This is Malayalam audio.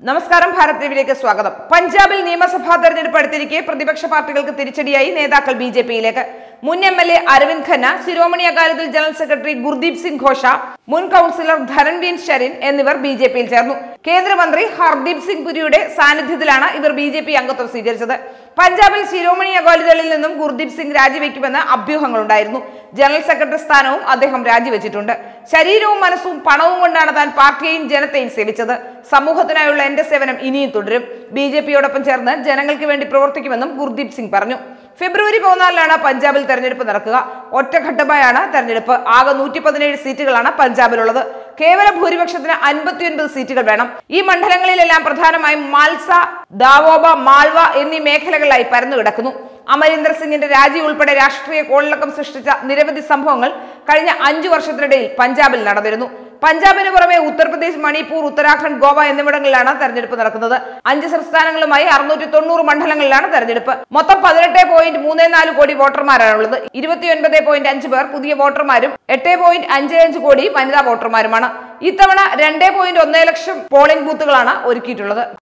നമസ്കാരം ഭാരത് ടിവിയിലേക്ക് സ്വാഗതം പഞ്ചാബിൽ നിയമസഭാ തെരഞ്ഞെടുപ്പ് അടുത്തിരിക്കെ പ്രതിപക്ഷ പാർട്ടികൾക്ക് തിരിച്ചടിയായി നേതാക്കൾ ബി ജെ പിയിലേക്ക് മുൻ M L A Arvind Khanna Shiromani Akali Dal general secretary Gurdeep Singh Ghosha മുൻ കൗൺസിലർ ധരൺവീർ ശരിൻ എന്നിവർ ബി ജെ പിയിൽ ചേർന്നു കേന്ദ്രമന്ത്രി ഹർദീപ് സിംഗ് പുരിയുടെ സാന്നിധ്യത്തിലാണ് ഇവർ ബി ജെ പി അംഗത്വം സ്വീകരിച്ചത് പഞ്ചാബിൽ ശിരോമണി അകാലിദളിൽ നിന്നും ഗുർദീപ് സിംഗ് രാജിവെക്കുമെന്ന് അഭ്യൂഹങ്ങളുണ്ടായിരുന്നു ജനറൽ സെക്രട്ടറി സ്ഥാനവും അദ്ദേഹം രാജിവെച്ചിട്ടുണ്ട് ശരീരവും മനസ്സും പണവും കൊണ്ടാണ് താൻ പാർട്ടിയെയും ജനത്തെയും സേവിച്ചത് സമൂഹത്തിനായുള്ള എന്റെ സേവനം ഇനിയും തുടരും ബി ജെ പിയോടൊപ്പം ചേർന്ന് ജനങ്ങൾക്ക് വേണ്ടി പ്രവർത്തിക്കുമെന്നും ഗുർദീപ് സിംഗ് പറഞ്ഞു ഫെബ്രുവരി പതിനാലിനാണ് പഞ്ചാബിൽ തെരഞ്ഞെടുപ്പ് നടക്കുക ഒറ്റഘട്ടമായാണ് തെരഞ്ഞെടുപ്പ് ആകെ നൂറ്റി പതിനേഴ് സീറ്റുകളാണ് പഞ്ചാബിലുള്ളത് കേവല ഭൂരിപക്ഷത്തിന് അൻപത്തിയൊൻപത് സീറ്റുകൾ വേണം ഈ മണ്ഡലങ്ങളിലെല്ലാം പ്രധാനമായും മാൽസ ദാവോബ മാൾവ എന്നീ മേഖലകളിലായി പരന്നു കിടക്കുന്നു അമരീന്ദർ സിംഗിന്റെ രാജി ഉൾപ്പെടെ രാഷ്ട്രീയ കോളിളക്കം സൃഷ്ടിച്ച നിരവധി സംഭവങ്ങൾ കഴിഞ്ഞ അഞ്ചു വർഷത്തിനിടയിൽ പഞ്ചാബിൽ നടന്നിരുന്നു പഞ്ചാബിന് പുറമെ ഉത്തർപ്രദേശ് മണിപ്പൂർ ഉത്തരാഖണ്ഡ് ഗോവ എന്നിവിടങ്ങളിലാണ് തെരഞ്ഞെടുപ്പ് നടക്കുന്നത് അഞ്ച് സംസ്ഥാനങ്ങളുമായി അറുന്നൂറ്റി തൊണ്ണൂറ് മണ്ഡലങ്ങളിലാണ് തെരഞ്ഞെടുപ്പ് മൊത്തം പതിനെട്ട് പോയിന്റ് മൂന്ന് നാല് കോടി വോട്ടർമാരാണുള്ളത് ഇരുപത്തിയൊൻപത് പോയിന്റ് അഞ്ച് പേർ പുതിയ വോട്ടർമാരും എട്ട് പോയിന്റ് അഞ്ച് അഞ്ച് കോടി വനിതാ വോട്ടർമാരുമാണ് ഇത്തവണ രണ്ട് പോയിന്റ് ഒന്ന് ലക്ഷം പോളിംഗ് ബൂത്തുകളാണ് ഒരുക്കിയിട്ടുള്ളത്